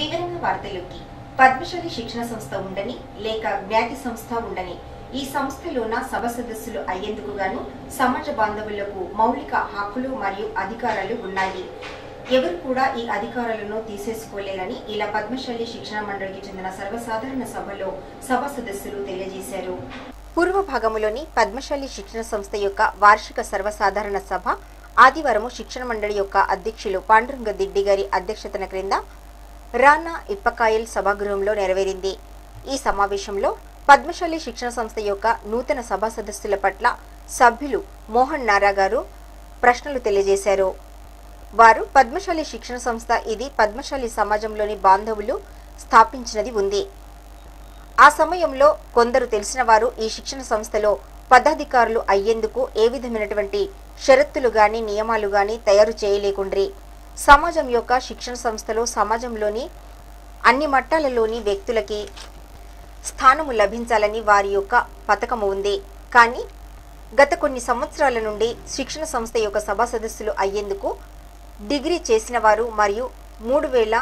వివరణ వార్తలోకి పద్మశాలి శిక్షణ సంస్థ ఉండని లేక జ్ఞాతి సంస్థ ఉండని ఈ సంస్థలోన సభ సదస్సులు అయ్యేందుకు గాను సమాజ బాంధవులకు మౌలిక హక్కులు మరియు అధికారాలు ఉన్నాయి ఎవరు కూడా ఈ అధికారాలను తీసేసుకోలేరని ఇలా పద్మశాలి శిక్షణ మండలికి చెందిన సర్వసాధారణ సభలో సభ సదస్సులు తెలియజేశారు పూర్వ భాగములోని పద్మశాలి శిక్షణ సంస్థ యొక్క వార్షిక సర్వసాధారణ సభ ఆదివారం శిక్షణ మండలి యొక్క అధ్యక్షులు పాండురంగ దిడ్డి గారి అధ్యక్షతన క్రింద రానా ఇప్పకాయల్ సభాగృహంలో నెరవేరింది ఈ సమావేశంలో పద్మశాలి శిక్షణ సంస్థ యొక్క నూతన సభా సదస్సుల పట్ల సభ్యులు మోహన్ నారా గారు ప్రశ్నలు తెలియజేశారు వారు పద్మశాలి శిక్షణ సంస్థ ఇది పద్మశాలి సమాజంలోని బాంధవులు స్థాపించినది ఉంది ఆ సమయంలో కొందరు తెలిసిన వారు ఈ శిక్షణ సంస్థలో పదాధికారులు అయ్యేందుకు ఏ విధమైనటువంటి షరతులు గాని నియమాలు గాని తయారు చేయలేకుండ్రి సమాజం యొక్క శిక్షణ సంస్థలో సమాజంలోని అన్ని మట్టాలలోని వ్యక్తులకి స్థానము లభించాలని వారి యొక్క పథకము ఉంది కానీ గత కొన్ని సంవత్సరాల నుండి శిక్షణ సంస్థ యొక్క సభా సదస్సులు అయ్యేందుకు డిగ్రీ చేసిన వారు మరియు మూడు వేల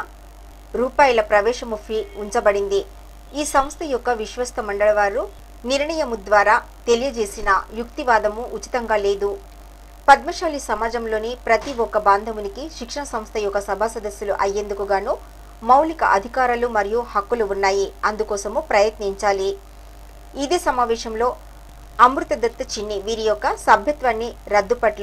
రూపాయల ప్రవేశము ఫీ ఉంచబడింది ఈ సంస్థ యొక్క విశ్వస్త మండలి వారు నిర్ణయము ద్వారా తెలియజేసిన యుక్తివాదము ఉచితంగా లేదు పద్మశాలి సమాజంలోని ప్రతి ఒక్క బాంధవునికి శిక్షణ సంస్థ యొక్క సభా సదస్సులు అయ్యేందుకు గాను మౌలిక అధికారాలు మరియు హక్కులు ఉన్నాయి అందుకోసము ప్రయత్నించాలి ఇదే సమావేశంలో అమృతదత్త చిన్ని వీరి యొక్క సభ్యత్వాన్ని రద్దు పట్ల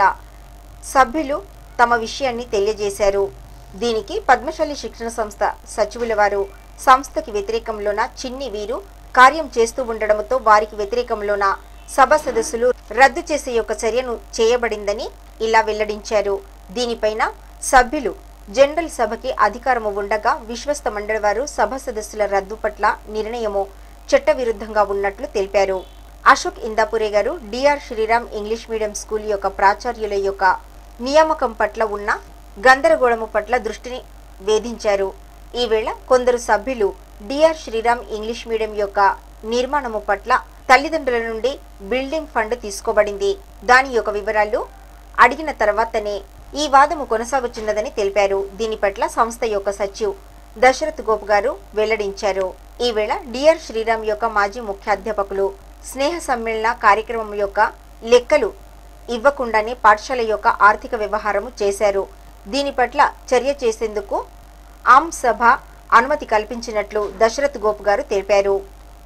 సభ్యులు తమ విషయాన్ని తెలియజేశారు దీనికి పద్మశాలి శిక్షణ సంస్థ సచివుల వారు సంస్థకి వ్యతిరేకంలోన చిన్ని వీరు కార్యం చేస్తూ ఉండడంతో వారికి వ్యతిరేకంలోన సభ సదస్సులు రద్దు చేసే యొక్క చర్యను చేయబడిందని ఇలా వెల్లడించారు దీనిపైన సభ్యులు జనరల్ సభకి అధికారము ఉండగా విశ్వస్త మండలి వారు సభ సదస్సుల రద్దు పట్ల నిర్ణయము చట్టవిరుద్ధంగా ఉన్నట్లు తెలిపారు అశోక్ ఇందాపురే గారు D R Sriram English medium school యొక్క ప్రాచార్యుల యొక్క నియామకం పట్ల ఉన్న గందరగోళము పట్ల దృష్టిని వేధించారు ఈ వేళ కొందరు సభ్యులు డిఆర్ శ్రీరామ్ ఇంగ్లీష్ మీడియం యొక్క నిర్మాణము పట్ల తల్లిదండ్రుల నుండి బిల్డింగ్ ఫండ్ తీసుకోబడింది దాని యొక్క వివరాలు అడిగిన తర్వాతనే ఈ వాదము కొనసాగుతున్నదని తెలిపారు దీని పట్ల సంస్థ యొక్క సచివ్ దశరథ్ గోప్ గారు వెల్లడించారు ఈ వేళ డిఆర్ శ్రీరామ్ యొక్క మాజీ ముఖ్యాధ్యాపకులు స్నేహ సమ్మేళన కార్యక్రమం యొక్క లెక్కలు ఇవ్వకుండానే పాఠశాల యొక్క ఆర్థిక వ్యవహారము చేశారు దీని పట్ల చర్య చేసేందుకు ఆమ్ సభ అనుమతి కల్పించినట్లు దశరథ్ గోప్ గారు తెలిపారు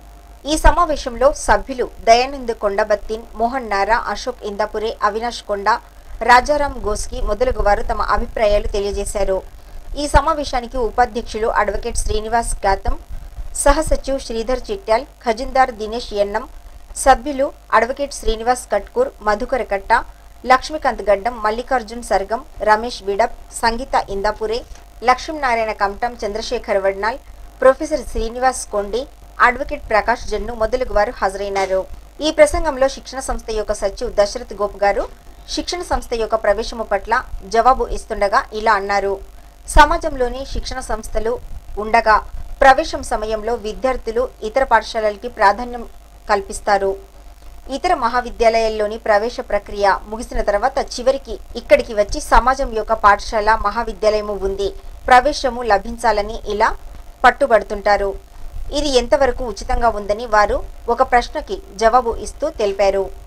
ఈ సమావేశంలో సభ్యులు దయానంద్ కొండబత్తిన్ మోహన్ నారా అశోక్ ఇందాపురే అవినాష్ కొండ రాజారాం గోస్కి మొదలగు వారు తమ అభిప్రాయాలు తెలియజేశారు ఈ సమావేశానికి ఉపాధ్యక్షులు అడ్వకేట్ శ్రీనివాస్ గాతం సహసచివ్ శ్రీధర్ చిట్యాల్ ఖజిందార్ దినేష్ ఎన్నం సభ్యులు advocate Srinivas Katkur Madhukar Katta Lakshmikant Gaddam Mallikarjun Sargam Ramesh Bidap Sangeeta Indapure Lakshminarayan Kamatam Chandrashekhar Vadnal professor Srinivas Kondi advocate Prakash Jannu మొదలగు వారు హాజరైనారు ఈ ప్రసంగంలో శిక్షణ సంస్థ యొక్క సచివ్ దశరథ్ గోప్ గారు శిక్షణ సంస్థ యొక్క ప్రవేశము పట్ల జవాబు ఇస్తుండగా ఇలా అన్నారు సమాజంలోని శిక్షణ సంస్థలు ఉండగా ప్రవేశం సమయంలో విద్యార్థులు ఇతర పాఠశాలలకి ప్రాధాన్యం కల్పిస్తారు ఇతర మహావిద్యాలయాల్లోని ప్రవేశ ప్రక్రియ ముగిసిన తర్వాత చివరికి ఇక్కడికి వచ్చి సమాజం యొక్క పాఠశాల మహావిద్యాలయము ఉంది ప్రవేశము లభించాలని ఇలా పట్టుబడుతుంటారు ఇది ఎంతవరకు ఉచితంగా ఉందని వారు ఒక ప్రశ్నకి జవాబు ఇస్తూ తెలిపారు